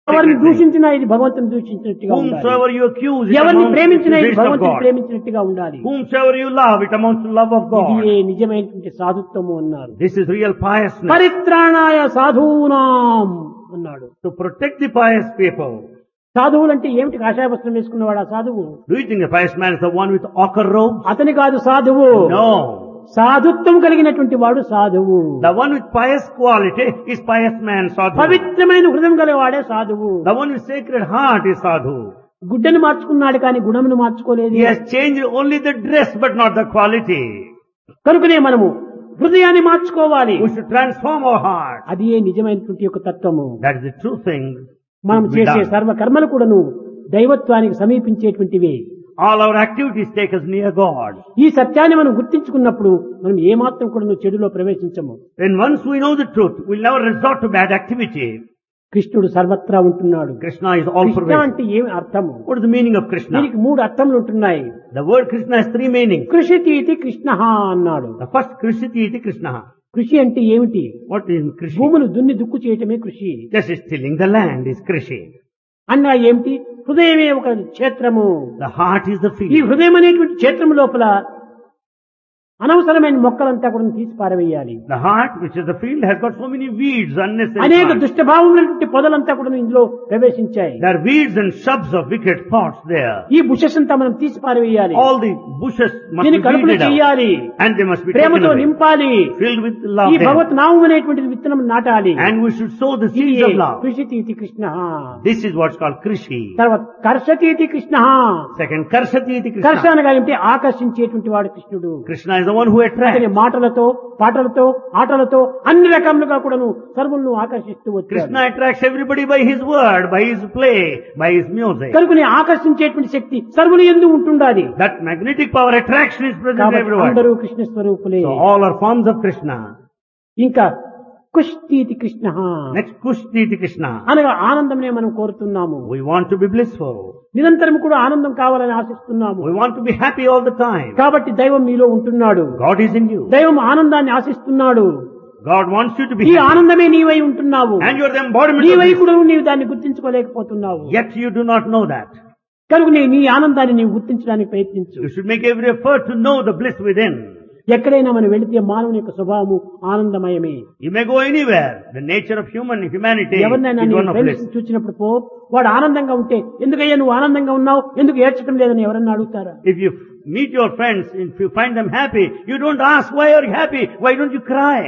ఎవరిని sacred thing. దూషించినా ఇది భగవంతుని దూషించినట్టుగా ఉండాలి Whomsoever you accuse, it ఎవరిని amounts to ప్రేమించినా ఇది the of భగవంతుని God. ప్రేమించినట్టుగా ఉండాలి Whomsoever you love, it amounts to love of ఇది God. నిజమైనటువంటి సాధుత్వము అన్నారు This is real piousness. పరిత్రాణాయ సాధూనాం అన్నాడు To protect the pious people. సాధువులంటే ఏమిటి కాషాయ వస్త్రం వేసుకున్నవాడు ఆ సాధువు Do you think a pious man is the one with ochre robes? అతని కాదు సాధువు No. సాధుత్వం కలిగినటువంటి వాడు సాధువు The one with pious quality is pious man, sadhu. పవిత్రమైన హృదయం గలవాడే సాధువు The one with sacred heart is sadhu. గుడ్డను మార్చుకున్నాడు కానీ గుణమును మార్చుకోలేదు He has changed only the dress but not the quality. కనుకనే మనము హృదయాన్ని మార్చుకోవాలి We should transform our heart. అది ఏ నిజమైనటువంటి యొక్క తత్వము That is the true thing. మనం to be చేసే done. సర్వ కర్మలు కూడాను దైవత్వానికి సమీపించేటువంటివి All our activities take us near God. ఈ సత్యాన్ని మనం గుర్తించుకున్నప్పుడు మనం ఏమాత్రం కూడా చెడులో ప్రవేశించము When once we know the truth, we'll never resort to bad activity. కృష్ణుడు సర్వత్రా ఉంటున్నాడు Krishna is all Krishna pervasive. అంటే ఏమి అర్థము What is the meaning of Krishna? దీనికి మూడు అర్థములు ఉంటున్నాయి The word Krishna has three meanings. కృషితీతి Krishna అన్నాడు The first Krishiti iti Krishna. కృషి అంటే ఏమిటి What is Krishi? భూములు దున్ని దుక్కు చేయటమే కృషి Just is tilling the land is Krishi. అన్నా ఏమిటి హృదయమే ఒక క్షేత్రము The heart is the ఈ field. హృదయం అనేటువంటి క్షేత్రం లోపల అనవసరమైన మొక్కలంతా కూడా తీసి పారవేయాలి The heart, which is the field, has got so many weeds, unnecessary అనేక plants. దుష్టభావములైనటువంటి పొదలంతా కూడా ఇందులో ప్రవేశించాయి There are weeds and shrubs of wicked thoughts there. ఈ బుషెస్ అంతా మనం తీసి పారవేయాలి All the bushes must దీన్ని be కలుపులు weeded out. చేయాలి And they must be taken ప్రేమతో away. నింపాలి Filled with love. ఈ then. భగవత్ నామం అనేటువంటి విత్తనం నాటాలి And we should sow the ఇది seeds of love. కృషితీతి Krishna This is what's called Krishi. తర్వాత కర్షతీతి Krishna Second, Karsati iti కర్ష Krishna. అనగా ఏమిటి ఆకర్షించేటువంటి వాడు కృష్ణుడు Krishna is the one who attracts. అతని మాటలతో పాటలతో ఆటలతో అన్ని రకములుగా కూడాను సర్వులను ఆకర్షిస్తూ వచ్చాడు Krishna attracts everybody by his word, by his play, by his music. కనుకని ఆకర్షించేటువంటి శక్తి సర్వులు ఎందు ఉంటుండాలి That magnetic power attraction is present కాబట్టి everywhere. అందరూ Krishna స్వరూపులే So all are forms of Krishna. ఇంకా కుష్టీతి Krishna Next, Kushti iti Krishna. అనగా ఆనందమనే మనం కోరుతున్నాము We want to be blissful. నిరంతరం కూడా ఆనందం కావాలని ఆశిస్తున్నాము We want to be happy all the time. కాబట్టి దైవం మీలో ఉంటున్నాడు God is in you. దైవం ఆనందాన్ని ఆశిస్తున్నాడు God wants you to ఈ be happy. ఆనందమే నీవై ఉంటున్నావు And you are the embodiment నీవై of this. కూడా నీవు దాన్ని గుర్తించుకోలేకపోతున్నావు Yet you do not know that. కనుక నీ నీ ఆనందాన్ని నీవు గుర్తించడానికి ప్రయత్నించు You should make every effort to know the bliss within. ఎక్కడైనా మనం వెళితే మానవుని యొక్క స్వభావము ఆనందమయమే You may go anywhere. The nature of human humanity ఎవరినైనా is నీ one of bliss. ఫ్రెండ్స్ చూసినప్పుడు పో వాడు ఆనందంగా ఉంటే ఎందుకయ్యా నువ్వు ఆనందంగా ఉన్నావు ఎందుకు ఏడ్చడం లేదని ఎవరన్నా అడుగుతారా If you meet your friends, if you find them happy, you don't ask why are you happy, why don't you cry?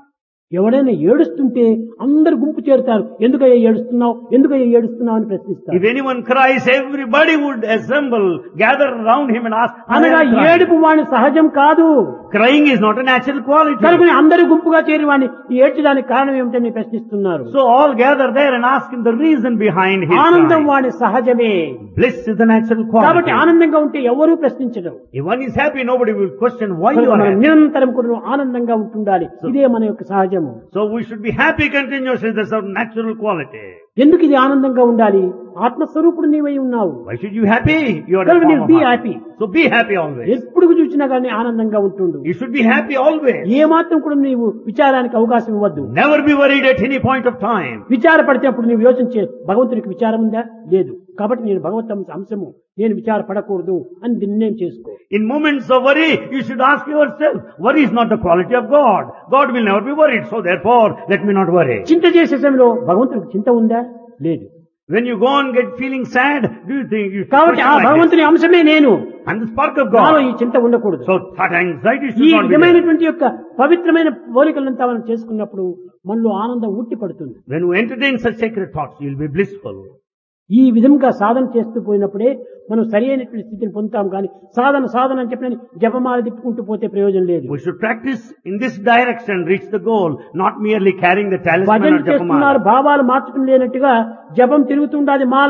ఎవడైనా ఏడుస్తుంటే అందరు గుంపు చేరుతారు ఎందుకయ్యా ఏడుస్తున్నావు ఎందుకయ్యా ఏడుస్తున్నావు అని ప్రశ్నిస్తారు If anyone cries, everybody would assemble, gather around him and ask, "Why అనగా are you crying?" ఏడుపు వాని సహజం కాదు Crying is not a natural quality. కనుక అందరూ గుంపుగా చేరి వాడిని ఏడ్చడానికి కారణం ఏమిటని ప్రశ్నిస్తున్నారు So all gather there and ask him the reason behind his ఆనందం crying. వాడి సహజమే Bliss is the natural కాబట్టి quality. ఆనందంగా ఉంటే ఎవరూ ప్రశ్నించడం If one is happy, nobody will question why you కనుక are మనం happy. నిరంతరం కూడా ఆనందంగా ఉంటుండాలి ఇదే మన యొక్క సహజము So we should be happy continuously. That's our natural quality. ఎందుకు ఇది ఆనందంగా ఉండాలి ఆత్మస్వరూపుడు నీవై ఉన్నావు Why should you be happy? You are the కనుక form నీవు of be heart. Happy So be happy always. ఎప్పుడు చూసినా కానీ ఆనందంగా ఉంటుండు You should be happy always. ఏ మాత్రం కూడా నీవు విచారానికి అవకాశం ఇవ్వద్దు Never be worried at any point of time. విచారపడితే నీవు యోచించే భగవంతునికి విచారం ఉందా లేదు కాబట్టి నేను భగవత్ అంశము నేను విచారపడకూడదు అని నిర్ణయం చేసుకో In moments of worry, you should ask yourself, worry is not the quality of God. God will never be worried. So therefore, let me not worry. చింత చేసే సమయంలో భగవంతునికి చింత ఉందా లేదు When you go and get feeling sad, do you think you should కాబట్టి ఆ question like this? భగవంతుని అంశమే నేను And the spark of నాలో God. ఈ చింత ఉండకూడదు So that anxiety ఈ should not be there. విధమైనటువంటి యొక్క పవిత్రమైన పోలికలంతా మనం చేసుకున్నప్పుడు మనలో ఆనందం ఉట్టి పడుతుంది When we entertain such sacred thoughts, you'll be blissful. ఈ విధంగా సాధన చేస్తూ పోయినప్పుడే మనం సరి అయినటువంటి స్థితిని పొందుతాం కానీ సాధన సాధన అని చెప్పిన జపమాల తిప్పుకుంటూ పోతే ప్రయోజనం లేదు We should practice in this direction, reach the goal, not merely carrying the talisman భజన or చేస్తున్నారు japamala. భావాలు మార్చడం లేనట్టుగా జపం తిరుగుతుండాది మాల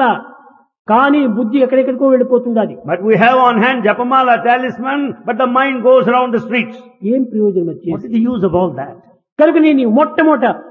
కానీ బుద్ధి ఎక్కడెక్కడికో వెళ్ళిపోతుండాది But we have on hand japamala talisman, but the mind goes around the streets. ఏం ప్రయోజనం What వచ్చేసి is the use of all that? కనుక నేను మొట్టమొదట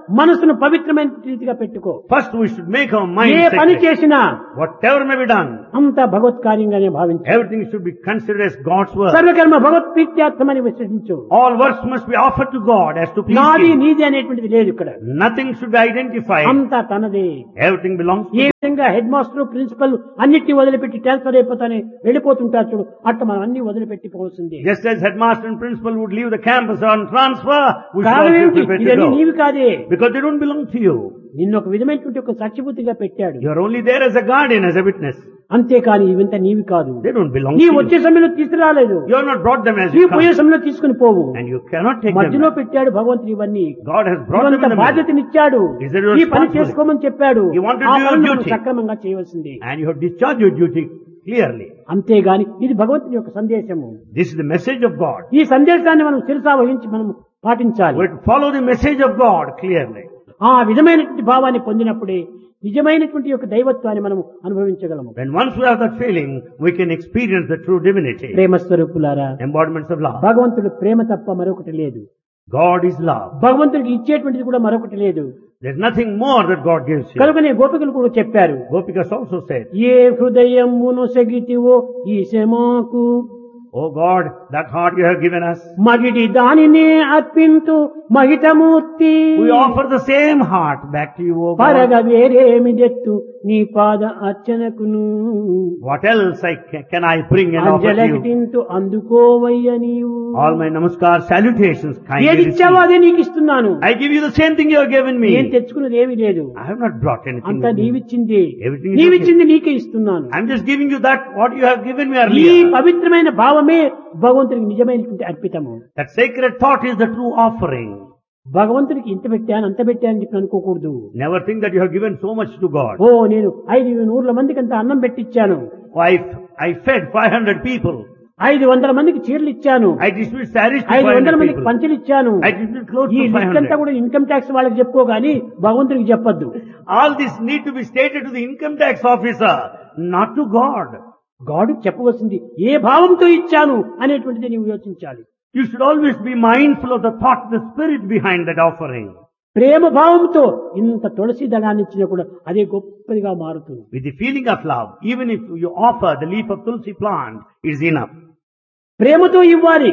మనసును పవిత్రమైన రీతిగా పెట్టుకో First we should make our A mind పని sacred. చేసినా Whatever may be done, అంతా భగవత్ కార్యంగానే భావించు everything should be considered as God's work. సర్వకర్మ భగవత్ ప్రీత్యార్థమని విశ్వసించు All works must be offered to God as to please నాది Him. నీది అనేటువంటిది లేదు ఇక్కడ Nothing should be identified. అంతా తనదే Everything belongs to ఏ విధంగా హెడ్ మాస్టర్ ప్రిన్సిపల్ అన్నిటిని వదిలిపెట్టి ట్రాన్స్ఫర్ అయిపోతానే వెళ్ళిపోతుంటారు చూడు అట్లా మనం అన్ని వదిలిపెట్టి పోవాల్సిందే Just as headmaster and principal would leave the campus on transfer, we should కారణం also ఏమిటి be prepared to ఇవన్నీ go. నీవి కాదే Because they don't belong to you. నిన్ను ఒక విధమైనటువంటి ఒక సాక్షిభూతిగా పెట్టాడు You are only there as a guardian, as a witness. అంతేకాని ఇవంతా నీవి కాదు They don't belong నీ to వచ్చే you. సమయంలో తీసుకురాలేదు You have not brought them as నీ you పోయే come. సమయంలో తీసుకుని పోవు And you cannot take మధ్యలో them. పెట్టాడు భగవంతుడు ఇవన్నీ God has brought them ఇవంత in the middle. బాధ్యతనిచ్చాడు He said you are ఈ పని responsible. చేసుకోమని చెప్పాడు You want to ఆ do your పనులు మనం duty. సక్రమంగా చేయవలసింది And you have discharged your duty clearly. అంతేగాని ఇది భగవంతుని యొక్క సందేశము This is the message of God. ఈ సందేశాన్ని మనం శిరసా వహించి మనం పాటించాలి We have to follow the message of God clearly. ఆ విధమైనటువంటి భావాన్ని పొందినప్పుడే నిజమైనటువంటి యొక్క దైవత్వాన్ని మనం అనుభవించగలము When once we have that feeling, we can experience the true divinity. ప్రేమ స్వరూపులారా Embodiments of love. భగవంతుడు ప్రేమ తప్ప మరొకటి లేదు God is love. భగవంతుడికి ఇచ్చేటువంటిది కూడా మరొకటి లేదు There's nothing more that God gives you. కనుకనే గోపికలు కూడా చెప్పారు Gopikas also said, ఏ హృదయమును సెగితివో ఈ శమాకు Oh God, that heart you have given us. మగిడి దానినే అర్పింతు మహితమూర్తి We offer the same heart back to you, O పరగ God. వేరేమి తెత్తు నీ పాద అర్చనకును What else I ca- can I bring and offer to you? అంజలకింతు అందుకోవయ్య నీవు All my namaskar salutations kindly ఏది ఇచ్చావో receive. అదే నీకు ఇస్తున్నాను I give you the same thing you have given నేను me. తెచ్చుకున్నది ఏమీ లేదు I have not brought anything. అంతా with me. నీవిచ్చింది Everything is నీవిచ్చింది నీకే ఇస్తున్నాను I'm just giving you that what you have given me ఈ earlier. పవిత్రమైన భావమే భగవంతునికి నిజమైనటువంటి అర్పితము That sacred thought is the true offering. భగవంతునికి ఇంత పెట్టాను అంత పెట్టాను చెప్పి అనుకోకూడదు Never think that you have given so much to God. ఓ నేను ఐదు నూర్ల మందికి అంత అన్నం పెట్టిచ్చాను Oh, I, I fed 500 people. ఐదు వందల మందికి చీరలు ఇచ్చాను I distributed sarees to ఐదు వందల 500 మందికి people. పంచలు ఇచ్చాను I distributed clothes ఈ to లిస్ట్ అంతా 500. కూడా ఇన్కమ్ ట్యాక్స్ వాళ్ళకి చెప్పుకో గానీ భగవంతునికి చెప్పొద్దు All this need to be stated to the income tax officer, not to God. గాడు చెప్పవలసింది ఏ భావంతో ఇచ్చాను అనేటువంటిది నీవు యోచించాలి You should always be mindful of the thought, the spirit behind that offering. ప్రేమ భావంతో ఇంత తులసి దళాన్ని ఇచ్చినా కూడా అదే గొప్పదిగా మారుతుంది With the feeling of love, even if you offer the leaf of tulsi plant, is enough. ప్రేమతో ఇవ్వాలి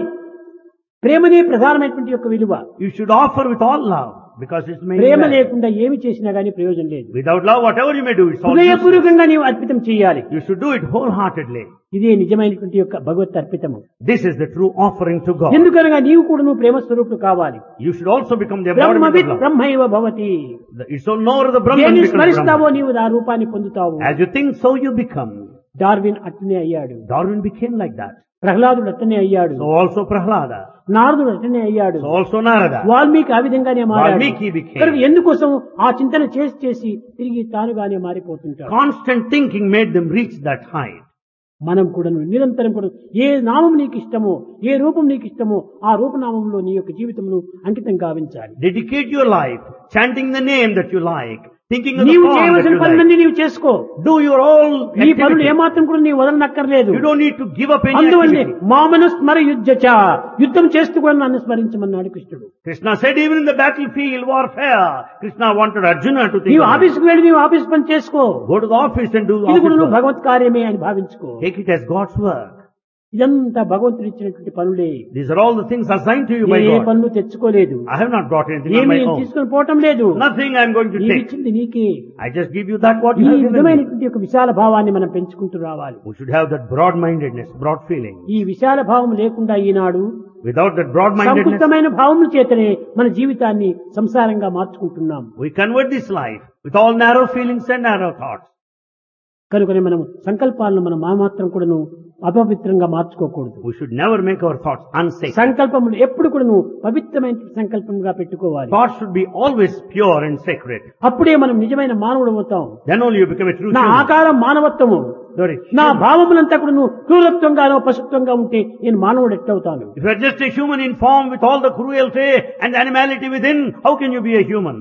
ప్రేమనే ప్రధానమైనటువంటి యొక్క విలువ You should offer with all love, because it's made Prema well. లేకుండా ఏమి చేసినా గానీ ప్రయోజనం లేదు Without love, whatever you may do, it's all useless. హృదయపూర్వకంగా నీవు అర్పితం చేయాలి You should do it wholeheartedly. ఇదే నిజమైనటువంటి యొక్క భగవత్ అర్పితము This is the true offering to God. ఎందుకనగా నీవు కూడా నువ్వు ప్రేమ స్వరూపుడు కావాలి You should also become the బ్రహ్మవిత్ embodiment of love. బ్రహ్మైవ భవతి The- It's so nor the Brahman దేన్ని becomes స్మరిస్తావో Brahman. నీవు ఆ రూపాన్ని పొందుతావు As you think, so you become. Darwin అట్లనే అయ్యాడు Darwin became like that. ప్రహ్లాదుడు అట్లనే అయ్యాడు So also Prahlada. నారదుడు అట్లనే అయ్యాడు So also Narada. వాల్మీకి ఆ విధంగానే మారాడు వాల్మీకి became. కనుక ఎందుకోసం ఆ చింతన చేసి చేసి తిరిగి తానుగానే మారిపోతుంటాడు Constant thinking made them reach that height. మనం కూడా నిరంతరం కూడా ఏ నామం నీకు ఇష్టమో ఏ రూపం నీకు ఇష్టమో ఆ రూపనామంలో నీ యొక్క జీవితంలో అంకితం గావించాలి Dedicate your life, chanting the name that you like, thinking of the నీవు form that చేయవలసిన you like. పనులన్నీ నీవు చేసుకో Do your all నీ పనులు activities. ఏమాత్రం కూడా నీవు వదలనక్కర్లేదు You don't need to give up any అందువల్లే activity. మామను స్మర యుద్ధచ యుద్ధం చేస్తూ కూడా నన్ను స్మరించమన్నాడు కృష్ణుడు Krishna said even in the battlefield warfare, Krishna wanted Arjuna to think నీవు of it. ఆఫీస్కి వెళ్ళి నీవు ఆఫీస్ పని చేసుకో Go to the office and do the ఇది కూడా office నువ్వు work. భగవత్ కార్యమే అని భావించుకో Take it as God's work. ఇదంతా భగవంతుడు ఇచ్చినటువంటి పనులే These are all the things assigned to you by A God. పనులు తెచ్చుకోలేదు I have not brought anything on ఏమి my నేను own. తీసుకొని పోవటం లేదు Nothing I'm going to నీవు take. ఇచ్చింది నీకే I just give you that what ఈ you have given me. విధమైనటువంటి ఒక విశాల భావాన్ని మనం పెంచుకుంటూ రావాలి We should have that broad-mindedness, broad feeling. ఈ విశాల భావం లేకుండా ఈనాడు Without that broad-mindedness, సంకుచితమైన భావముల చేతనే మన జీవితాన్ని సంసారంగా మార్చుకుంటున్నాం we convert this life with all narrow feelings and narrow thoughts. కనుకనే మనం సంకల్పాలను మనం మా మాత్రం కూడాను అపవిత్రంగా మార్చుకోకూడదు We should never make our thoughts unsacred. సంకల్పములు ఎప్పుడు కూడాను పవిత్రమైన సంకల్పంగా పెట్టుకోవాలి Thoughts should be always pure and sacred. అప్పుడే మనం నిజమైన మానవుడు అవుతాం Then only you become a true నా human. ఆకారం మానవత్వము Sorry. నా భావములంతా కూడా నువ్వు క్రూరత్వంగానో పశుత్వంగా ఉంటే నేను మానవుడు ఎట్టవుతాను If you are just a human in form with all the cruelty and animality within, how can you be a human?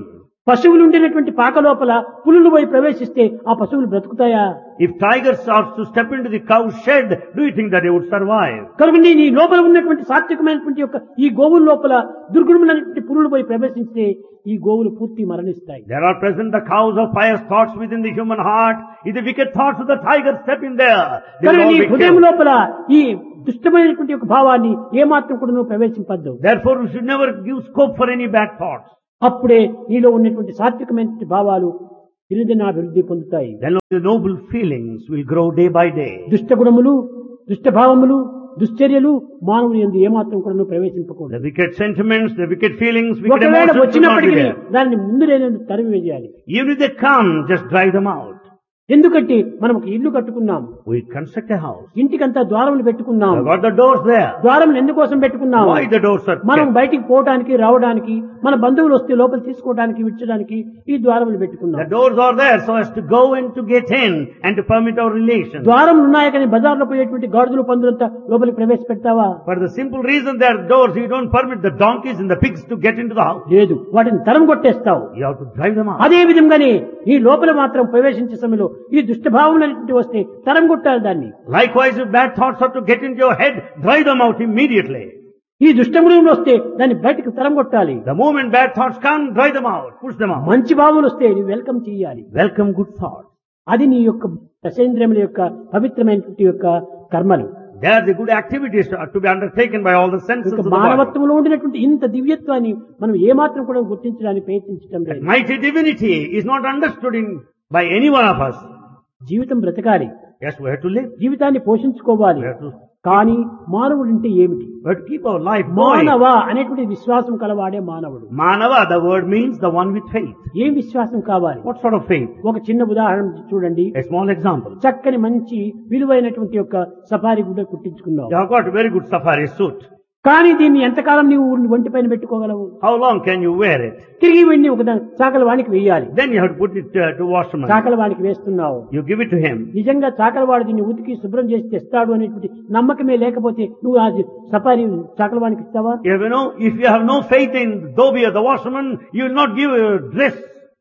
పశువులు ఉండేటువంటి పాక లోపల పులులు పోయి ప్రవేశిస్తే ఆ పశువులు బ్రతుకుతాయా If tigers are to step into the cow shed, do you think that they would survive? కనుక నీ నీ లోపల ఉన్నటువంటి సాత్వికమైనటువంటి యొక్క ఈ గోవుల లోపల దుర్గుణములైనటువంటి పులులు పోయి ప్రవేశిస్తే ఈ గోవులు పూర్తి మరణిస్తాయి There are present the cows of pious thoughts within the human heart. If the wicked thoughts of the tiger step in there, they will కనుక all నీ be హృదయం killed. లోపల ఈ దుష్టమైనటువంటి యొక్క భావాన్ని ఏమాత్రం కూడా నువ్వు ప్రవేశింపద్దు Therefore, we should never give scope for any bad thoughts. అప్పుడే నీలో ఉన్నటువంటి సాత్వికమైనటువంటి భావాలు దినదినాభివృద్ధి పొందుతాయి Then the noble feelings will grow day by day. దుష్ట గుణములు దుష్ట భావములు దుశ్చర్యలు మానవుని ఎందు ఏమాత్రం కూడా నువ్వు ప్రవేశింపకూడదు The wicked sentiments, the wicked feelings, wicked ఒకవేళ emotions should not be వచ్చినప్పటికీ there. దాన్ని ముందు నేను తరిమి వేయాలి Even if they come, just drive them out. ఎందుకంటే మనం ఒక ఇల్లు కట్టుకున్నాం We construct a house. ఇంటికంతా ద్వారములు పెట్టుకున్నాం I've got the doors there. ద్వారములు ఎందుకోసం పెట్టుకున్నాం Why the doors are మనం kept? బయటికి పోవడానికి రావడానికి మన బంధువులు వస్తే లోపల తీసుకోవడానికి విచ్చడానికి ఈ ద్వారములు The పెట్టుకున్నాం doors are there so as to go and to get in and to permit our relations. ద్వారములు ఉన్నాయి కానీ బజార్లో పోయేటువంటి గాడిదలు పందులంతా లోపలికి ప్రవేశపెడతావా For the simple reason there are doors, you don't permit the donkeys and the pigs to get into the house. లేదు వాటిని తరం కొట్టేస్తావు You have to drive them out. అదే విధంగానే ఈ లోపల మాత్రం ప్రవేశించే సమయంలో ఈ దుష్టభావములన్నింటి వస్తే తరం కొట్టాలి దాన్ని Likewise, if bad thoughts are to get into your head, drive them out immediately. ఈ దుష్టములు వస్తే దాన్ని బయటకు తరం కొట్టాలి The moment bad thoughts come, drive them out, push them out. మంచి భావములు వస్తే నువ్వు వెల్కమ్ చేయాలి Welcome good thoughts. అది నీ యొక్క దశేంద్రియముల యొక్క పవిత్రమైనటువంటి యొక్క కర్మలు They are the good activities to to be undertaken by all the senses ఒక of the body. మానవత్వంలో ఉండినటువంటి ఇంత దివ్యత్వాన్ని మనం ఏమాత్రం కూడా గుర్తించడానికి ప్రయత్నించడం That లేదు mighty divinity is not understood in by any one of us. జీవితం బ్రతకాలి Yes, we have to live. జీవితాన్ని పోషించుకోవాలి We have to, కానీ మానవుడు అంటే ఏమిటి we have to keep our life going. మానవ అనేటువంటి విశ్వాసం కలవాడే మానవుడు Manava, the word means the one with faith. ఏం విశ్వాసం కావాలి What sort of faith? ఒక చిన్న ఉదాహరణ చూడండి A small example. చక్కని మంచి విలువైనటువంటి యొక్క సఫారీ గుడ్డ కుట్టించుకున్నావు You have got a very good safari suit. కానీ దీన్ని ఎంతకాలం నీవు ఒంటి పైన పెట్టుకోగలవు How long can you wear it? తిరిగి వెళ్ళి ఒక దా- చాకల వానికి వేయాలి Then you have to put it uh, to washerman. చాకల వానికి వేస్తున్నావు You give it to him. నిజంగా చాకలవాడు దీన్ని ఉతికి శుభ్రం చేసి తెస్తాడు అనేటువంటి నమ్మకమే లేకపోతే నువ్వు ఆ సఫారీ చాకలవానికి ఇస్తావా You know, if you have no faith in Dobi or the washerman, you will not give a dress.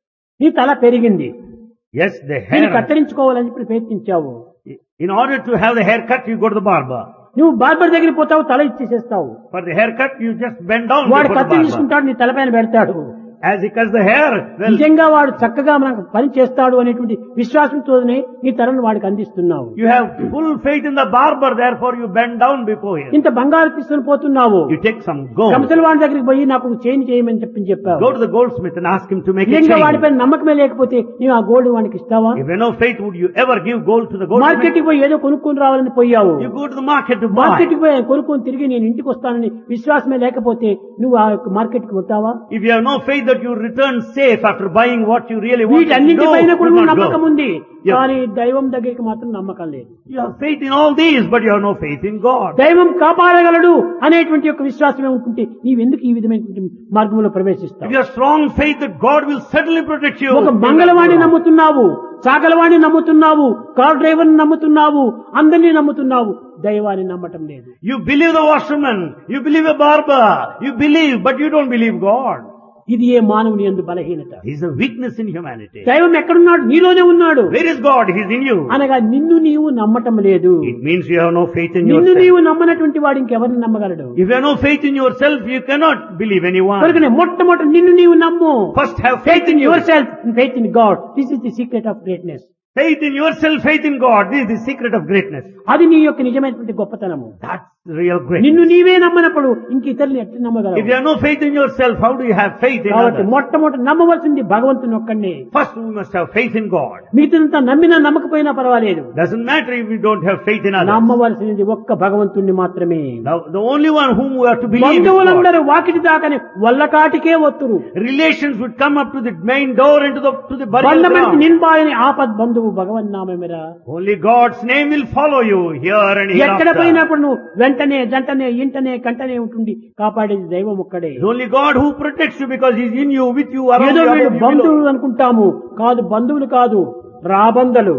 నీ తల పెరిగింది Yes, the దీన్ని hair. కత్తిరించుకోవాలని చెప్పి ప్రయత్నించావు In order to have the haircut, you go to the barber. నువ్వు barber దగ్గరికి పోతావు తల ఇచ్చేసేస్తావు For the haircut, you just bend down వాడు before the కత్తి barber. తీసుకుంటాడు నీ తలపైన పెడతాడు As he cuts the hair, well, నిజంగా వాడు చక్కగా మనకు పని చేస్తాడు అనేటువంటి విశ్వాసంతోనే నీ తలను వాడికి అందిస్తున్నావు you have full faith in the barber, therefore you bend down before him. ఇంత బంగారు తీసుకుని పోతున్నావు You take some gold. కంసల వాడి దగ్గరికి పోయి నాకు చేంజ్ చేయమని చెప్పి చెప్పావు Go to the goldsmith and ask him to make a నిజంగా change. వాడిపైన నమ్మకమే లేకపోతే నీవు ఆ గోల్డ్ వాడికి ఇస్తావా If you have no faith, would you ever give gold to the goldsmith? Market కి పోయి ఏదో కొనుక్కొని రావాలని పోయావు You go to the market to buy. Market కి పోయి కొనుక్కొని తిరిగి నేను ఇంటికి వస్తానని విశ్వాసమే లేకపోతే నువ్వు ఆ యొక్క మార్కెట్ కి పోతావా If you have no faith that you return safe after buying what you really want to వీటన్నింటి do, పైన కూడా do నువ్వు not నమ్మకం go. ఉంది Yeah. కానీ దైవం దగ్గరికి మాత్రం నమ్మకం లేదు You have faith in all these, but you have no faith in God. దైవం కాపాడగలడు అనేటువంటి యొక్క విశ్వాసమే ఉంటుంటే నీవెందుకు ఈ విధమైనటువంటి మార్గంలో If ప్రవేశిస్తావు you have strong faith that God will certainly protect you, ఒక you will మంగళవాణి go on. నమ్ముతున్నావు చాకలవాణి నమ్ముతున్నావు కార్ డ్రైవర్ నమ్ముతున్నావు అందరినీ నమ్ముతున్నావు దైవాన్ని నమ్మటం లేదు You believe the washerman, you believe a barber, you believe, but you don't believe God. ఇది ఏ మానవుని ఎందు బలహీనత He is a weakness in humanity. దైవం ఎక్కడున్నాడు నీలోనే ఉన్నాడు Where is God? He is in you. అనగా నిన్ను నీవు నమ్మటం లేదు It means you have no faith in నిన్ను yourself. నీవు నమ్మనటువంటి వాడు ఇంకెవరిని నమ్మగలడు If you have no faith in yourself, you cannot believe anyone. కనుకనే మొట్టమొదటి నిన్ను నీవు నమ్ము First have faith faith in in your yourself. Self faith in God this is the secret of greatness Faith in yourself, faith in God. This is the secret of greatness. అది నీ యొక్క నిజమైనటువంటి గొప్పతనము That's the real greatness. నిన్ను నీవే నమ్మనప్పుడు ఇంక ఇతరులు ఎట్లా If you నమ్మగలవు have no faith in yourself, how do you have faith in కాబట్టి others? మొట్టమొదటి నమ్మవలసింది భగవంతుని ఒక్కడినే First, we must have faith in God. మిగతాదంతా నమ్మినా నమ్మకపోయినా పర్వాలేదు Doesn't matter if we don't have faith in others. నమ్మవలసినది ఒక్క భగవంతుణ్ణి మాత్రమే The, the only one whom we have to believe is God. బంధువులందరూ Vakiti దాకని వల్లకాటికే ఒత్తురు Relations would come up to the main door into the to the burial బంధమంటి ground. నిన్బాయని ఆపద్ బంధువు భగవన్ నామేమిరా Only God's name will follow you here and ఎక్కడ hereafter. పోయినప్పుడు నువ్వు వెంటనే జంటనే ఇంటనే కంటనే ఉంటుంది కాపాడేది దైవం ఒక్కడే It's only God who protects you because He's in you, with you, around ఏదో you, వీళ్ళు above you, below. బంధువులు అనుకుంటాము కాదు బంధువులు కాదు రాబందలు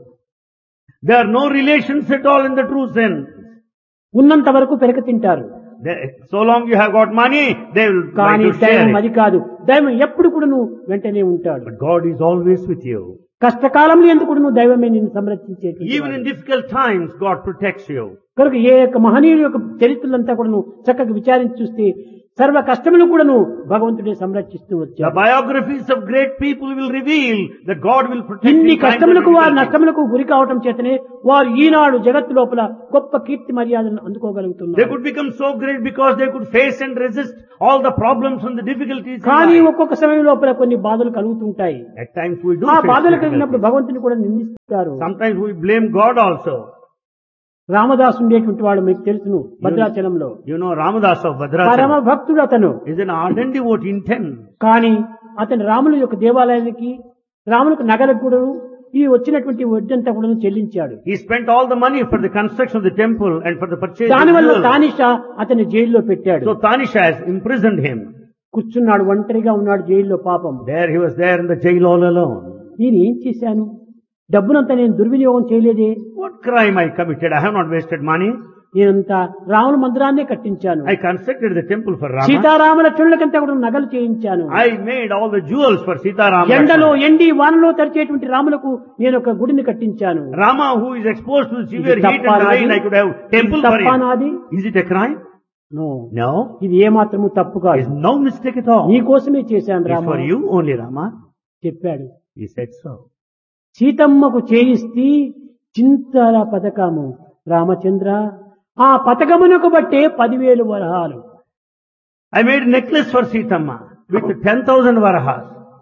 There are no relations at all in the true sense. ఉన్నంత వరకు పెరక తింటారు They- so long you have got money, they will try కానీ to share దైవం it. అది కాదు దైవం ఎప్పుడు కూడా నువ్వు వెంటనే ఉంటాడు But God is always with you. కష్టకాలంలో ఎందుకు కూడా నువ్వు దైవమే నిన్ను సంరక్షించే Even in difficult times, God protects you. కనుక ఏ యొక్క మహనీయుల యొక్క చరిత్రలంతా కూడా నువ్వు చక్కగా విచారించి చూస్తే సర్వ కష్టములు కూడా నువ్వు భగవంతుడే సంరక్షిస్తూ The వచ్చావు biographies of great people will reveal that God will protect ఇన్ని in times of కష్టములకు వారు difficulty. నష్టములకు గురి కావటం చేతనే వారు ఈనాడు జగత్తు లోపల గొప్ప కీర్తి మర్యాదలను They అందుకోగలుగుతున్నారు could become so great because they could face and resist all the problems and the difficulties. in కానీ life. ఒక్కొక్క సమయం లోపల కొన్ని బాధలు కలుగుతుంటాయి At times we do ఆ face బాధలు కలిగినప్పుడు difficulties. భగవంతుని కూడా నిందిస్తారు Sometimes we blame God also. Ramadasu ఉండేటువంటి వాడు మీకు తెలుసును భద్రాచలంలో You know, Ramadas of పరమ Bhadrachalam భక్తుడు అతను is an ardent devotee intense. కానీ అతని రాముల యొక్క దేవాలయానికి రాములకు నగలకు కూడా ఈ వచ్చినటువంటి వడ్డంతా కూడా చెల్లించాడు He spent all the money for the construction of the temple and for the purchase of దానివల్ల jewels. తానిష అతని జైల్లో పెట్టాడు So Tanisha has imprisoned him. కూర్చున్నాడు ఒంటరిగా ఉన్నాడు జైల్లో పాపం There he was there in the jail all alone. నేను ఏం చేశాను డబ్బునంతా నేను దుర్వినియోగం చేయలేదే What crime I committed? I have not wasted money. నేనంతా రాముల మందిరాన్నే కట్టించాను I constructed the temple for Rama. Sitarama లక్ష్మణులకంతా కూడా నగలు చేయించాను I made all the jewels for Sita Rama. ఎండలో ఎండి వానలో తరిచేటువంటి రాములకు నేను ఒక గుడిని కట్టించాను Rama who is exposed to severe ఇది heat తప్పా and the నాది? rain, I could have temple ఇది for తప్పా him. నాది Is it a crime? No No. ఇది ఏమాత్రము తప్పు It's కాదు no mistake at all. నీ కోసమే చేశాను It's Rama for you only, Rama. చెప్పాడు He said so. సీతమ్మకు చేయిస్తే చింతల పథకము రామచంద్ర ఆ పథకమునకు బట్టే పదివేలు వరహాలు I made a necklace for Sitama with 10,000 varahas.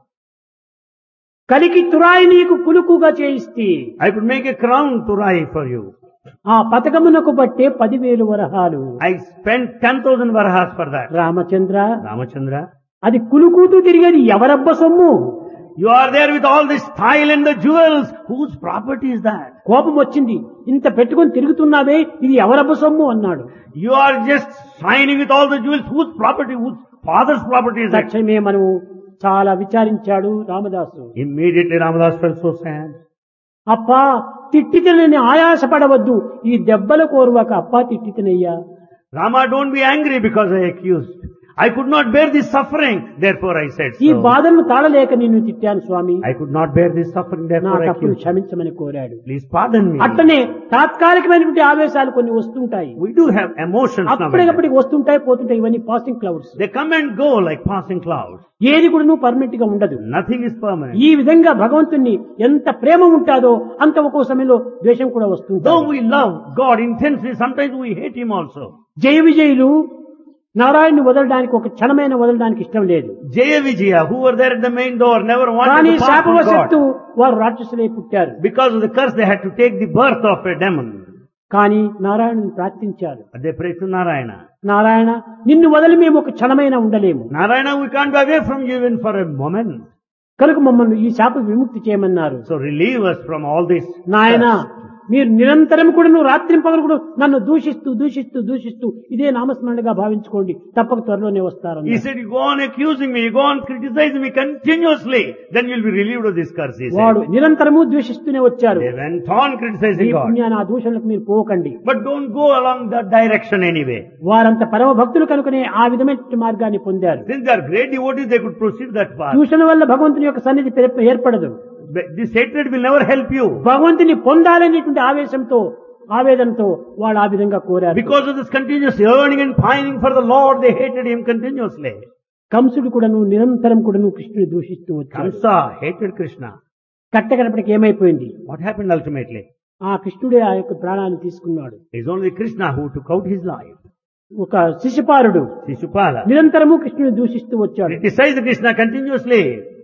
కలికి తురాయి నీకు కులుకుగా చేయిస్తే I could make a crown to Rai for you. ఆ పథకమునకు బట్టే పదివేలు వరహాలు I spent 10,000 varahas for that. Ramachandra Ramachandra, అది కులుకుతూ తిరిగేది ఎవరబ్బ సొమ్ము you are there with all this style and the jewels. Whose property is that? కోపం వచ్చింది ఇంత పెట్టుకొని తిరుగుతున్నావే ఇది ఎవరబ్బ సొమ్ము అన్నాడు You are just shining with all the jewels. Whose property? Whose father's property is that? తక్షణమే మనము చాలా విచారించాడు Ramadasu Immediately Ramadas felt so sad. అప్పా తిట్టితనని ఆయాసపడవద్దు ఈ దెబ్బల కోరువాక అప్పా తిట్టితనయ్యా Rama, don't be angry because I accused. I could not bear this suffering, therefore I said ఈ so. బాధలను తాళలేక నిన్ను తిట్టాను స్వామి I could not bear this suffering, నా therefore I తప్పును accused. క్షమించమని కోరాడు Please pardon me. అట్టనే తాత్కాలికమైనటువంటి ఆవేశాలు కొన్ని వస్తుంటాయి We do have emotions now. and then. అప్పటికప్పటికి వస్తుంటాయి పోతుంటాయి ఇవన్నీ passing clouds They come and go like passing clouds. ఏది కూడా నువ్వు పర్మనెంట్ గా ఉండదు Nothing is permanent. ఈ విధంగా భగవంతుణ్ణి ఎంత ప్రేమ ఉంటాదో అంత ఒక్కో సమయంలో ద్వేషం కూడా వస్తుంది Though we love God intensely, sometimes we hate Him also. జయ విజయులు నారాయణ్ని వదలడానికి ఒక క్షణమైన వదలడానికి ఇష్టం లేదు Jaya Vijaya, who were there at the main door, never కానీ wanted to pass from శాపవశత్తు God. వారు రాక్షసులై పుట్టారు Because of the curse, they had to take the birth of a demon. కానీ నారాయణుని ప్రార్థించారు But they prayed to Narayana. Narayana నిన్ను వదిలి మేము ఒక క్షణమైన ఉండలేము Narayana, we can't be away from you even for a moment. కనుక మమ్మల్ని ఈ శాప విముక్తి చేయమన్నారు So relieve us from all this. నాయన curse. మీరు నిరంతరం కూడా నువ్వు రాత్రి పగలు కూడా నన్ను దూషిస్తూ దూషిస్తూ దూషిస్తూ ఇదే నామస్మరణగా భావించుకోండి తప్పక త్వరలోనే వస్తారు He said, you go on accusing me, you go on criticizing me continuously, then you'll be relieved of this curse, he వాడు said. నిరంతరము ద్వేషిస్తూనే వచ్చారు They went on ఈ criticizing God. పుణ్యాన్ని ఆ దూషణలకు మీరు పోకండి But don't go along that direction anyway. వారంత పరమ భక్తులు కనుకనే ఆ విధమైన మార్గాన్ని పొందారు Since they are great devotees, they could proceed that path. దూషణ వల్ల భగవంతుని యొక్క సన్నిధి పెర- ఏర్పడదు But This hatred will never help you. భగవంతుని పొందాలనేటువంటి ఆవేశంతో ఆవేదనతో వాళ్ళు ఆ విధంగా కోరారు Because of this continuous yearning and pining for the Lord, they hated him continuously. కంసుడు కూడాను నిరంతరం కూడాను కృష్ణుని దూషిస్తూ వచ్చాడు Kamsa hated Krishna. కట్టకడపటికి ఏమైపోయింది What happened ultimately? ఆ కృష్ణుడే ఆ యొక్క ప్రాణాన్ని తీసుకున్నాడు It's only Krishna who took out his life. ఒక శిశుపాలుడు Shishupala నిరంతరము కృష్ణుని దూషిస్తూ వచ్చాడు criticized Krishna continuously.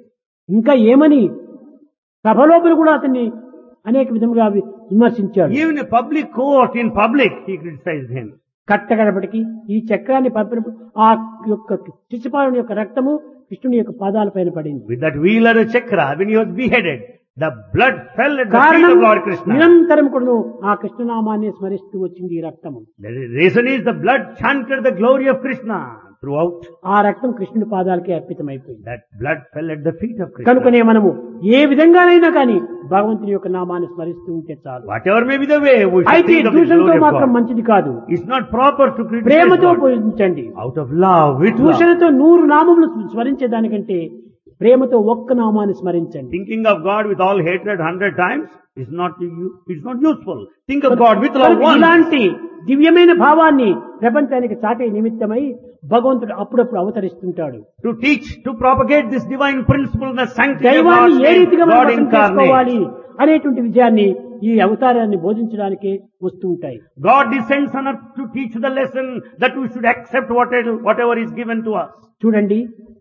ఇంకా ఏమని సభలోపల కూడా అతన్ని అనేక విధముగా వి- విమర్శించాడు Even in public court, in public, he criticized him. కట్టగడపటికి ఈ చక్రాన్ని పంపినప్పుడు ఆ యొక్క శిశుపాలుని యొక్క రక్తము కృష్ణుని యొక్క పాదాల పైన పడింది With that wheel or a chakra, when he was beheaded, the blood fell at the feet కారణం of Lord Krishna. నిరంతరం కూడాను ఆ కృష్ణనామాన్ని స్మరిస్తూ వచ్చింది ఈ రక్తము The reason is the blood chanted the glory of Krishna throughout. ఆ రక్తం కృష్ణుడి పాదాలకే అర్పితమైపోయింది That blood fell at the feet of Krishna. కనుకనే మనము ఏ విధంగానైనా కానీ భగవంతుని యొక్క నామాన్ని స్మరిస్తూ ఉంటే చాలు Whatever may be the way, we should అయితే think of the దూషణతో glory of మాత్రం God. మంచిది కాదు It's not proper to criticize ప్రేమతో God. పూజించండి Out of love, with love. దూషణతో నూరు నామములు స్మరించేదానికంటే ప్రేమతో ఒక్క నామాన్ని స్మరించండి Thinking of God with all hatred hundred times is not, u- it's not useful. Think of God with love కనుక once. ఇలాంటి దివ్యమైన భావాన్ని ప్రపంచానికి చాటే నిమిత్తమై భగవంతుడు అప్పుడప్పుడు అవతరిస్తుంటాడు To teach, to propagate this divine principle, the sanctity of దైవాన్ని God's ఏ name, రీతిగా మనం God అర్థం చేసుకోవాలి incarnate. అనేటువంటి విజయాన్ని ఈ అవతారాన్ని బోధించడానికే వస్తూ ఉంటాయి God descends on earth to teach the lesson that we should accept whatever, whatever is given to us. చూడండి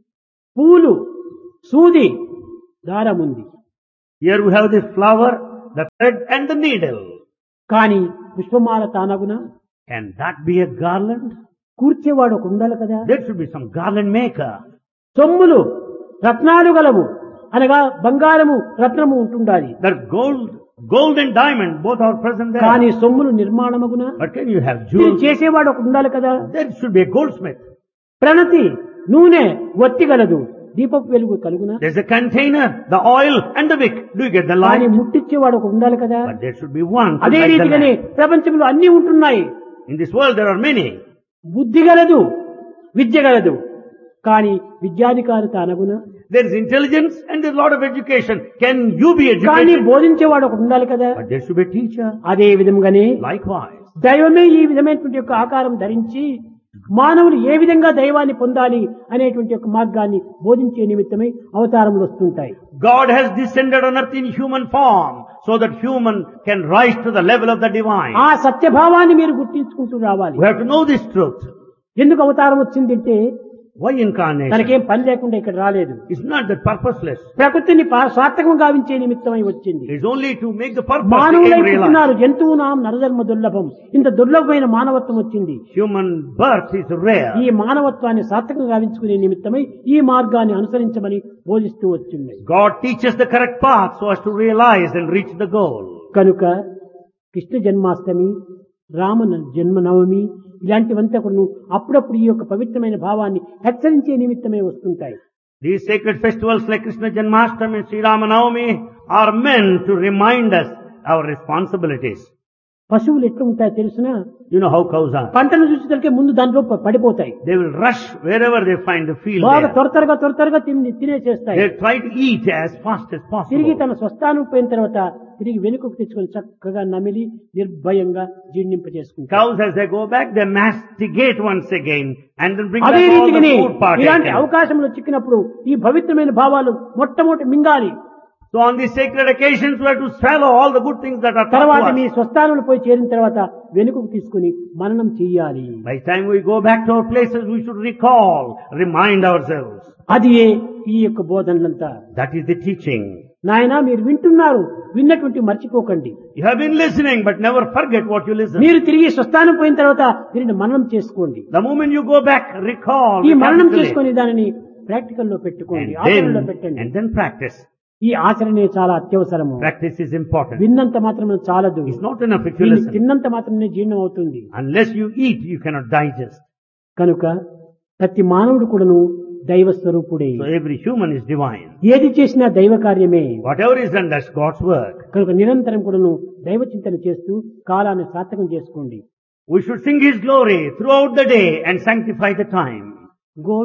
పూలు సూది దారం ఉంది Here we have the flower, the thread and the needle. కానీ పుష్పమాల తానగున Can that be a garland? కూర్చేవాడు ఒక ఉండాలి కదా There should be some garland maker. సొమ్ములు రత్నాలు గలవు అనగా బంగారము రత్నము ఉంటుండాలి That gold, gold and diamond both are present కానీ there. సొమ్ములు నిర్మాణమగున But can you have ఇది jewels? చేసేవాడు ఒక ఉండాలి కదా There should be a goldsmith. ప్రణతి నూనె ఒత్తి గలదు దీపపు వెలుగు కలుగున There's a container, the oil and the wick. Do you get the కానీ light? ముట్టించేవాడు ఒక ఉండాలి కదా But there should be one. to అదే light the రీతిగానే lamp. ప్రపంచంలో అన్ని ఉంటున్నాయి In this world there are many. బుద్ధి గలదు విద్య గలదు కానీ విద్యాధికారి తానగున There is intelligence and there's a lot of education. Can you be కానీ educated? బోధించేవాడు ఒక ఉండాలి కదా But there should be a teacher. అదే విధంగానే Likewise. దైవమే ఈ విధమైనటువంటి యొక్క ఆకారం ధరించి మానవులు ఏ విధంగా దైవాన్ని పొందాలి అనేటువంటి యొక్క మార్గాన్ని బోధించే నిమిత్తమై అవతారములు వస్తుంటాయి God has descended on earth in human form so that human can rise to the level of the divine. ఆ సత్యభావాన్ని మీరు గుర్తించుకుంటూ రావాలి We have to know this truth. ఎందుకు అవతారం వచ్చిందంటే Why incarnation? తనకేం పని లేకుండా ఇక్కడ రాలేదు It's not that purposeless. ప్రకృతిని పా- సార్థకం గావించే నిమిత్తమై వచ్చింది It's only to make the purpose మానవులై become realized. పుట్టినారు జంతువు నాం నరధర్మ దుర్లభం ఇంత దుర్లభమైన మానవత్వం వచ్చింది Human birth is rare. ఈ మానవత్వాన్ని సార్థకం గావించుకునే నిమిత్తమై ఈ మార్గాన్ని అనుసరించమని బోధిస్తూ వచ్చింది God teaches the correct path so as to realize and reach the goal. కనుక కృష్ణ జన్మాష్టమి రామ న- జన్మనవమి ఇలాంటివంతా కూడా అప్పుడప్పుడు ఈ యొక్క పవిత్రమైన భావాన్ని హెచ్చరించే నిమిత్తమే వస్తుంటాయి These sacred festivals like Krishna Janmashtami and Sri Ramanavami are meant to remind us our responsibilities. పశువులు ఎట్లా ఉంటాయో తెలిసిన You know how cows are. పంటను చూసేసరికి ముందు దాంట్లో ప- పడిపోతాయి They will rush wherever they find the field బాగా there. త్వర త్వరగా త్వర త్వరగా తిని తినేసేస్తాయి They try to eat as fast as తిరిగి possible. తన స్వస్థానం పోయిన తర్వాత తిరిగి వెనుకకు తెచ్చుకొని చక్కగా నమిలి నిర్భయంగా జీర్ణింప చేసుకుంటారు Cows as they go back, they masticate once again and then bring back అదే all the రీతిగానే food part. ఇలాంటి taken. అవకాశంలో చిక్కినప్పుడు ఈ పవిత్రమైన భావాలు మొట్టమొదటి మింగాలి So on these sacred occasions, we have to swallow all the good things that are తర్వాత taught me to us. స్వస్థానంలో పోయి చేరిన తర్వాత వెనుకకు తీసుకుని మననం చెయ్యాలి By the time we go back to our places, we should recall, remind ourselves. అది ఈ యొక్క బోధనలంతా That is the teaching. నాయన మీరు వింటున్నారు విన్నటువంటి మర్చిపోకండి You have been listening, but never forget what you listen. మీరు తిరిగి స్వస్థానం పోయిన తర్వాత దీనిని మననం చేసుకోండి The moment you go back, recall, ఈ మననం recapitulate, చేసుకుని దానిని ప్రాక్టికల్ లో పెట్టుకోండి and ఆచరణలో then, పెట్టండి and then practice. ఈ ఆచరణే చాలా అత్యవసరము Practice is important. విన్నంత మాత్రమే చాలదు It's not enough if you దీన్ని listen. తిన్నంత మాత్రమే జీర్ణం అవుతుంది Unless you eat, you cannot digest. కనుక ప్రతి మానవుడు కూడాను దైవ స్వరూపుడే So every human is divine. ఏది చేసినా దైవ కార్యమే Whatever is done, that's God's work. కనుక నిరంతరం కూడాను దైవ చింతన చేస్తూ కాలాన్ని సార్థకం చేసుకోండి We should sing His glory throughout the day and sanctify the time. Go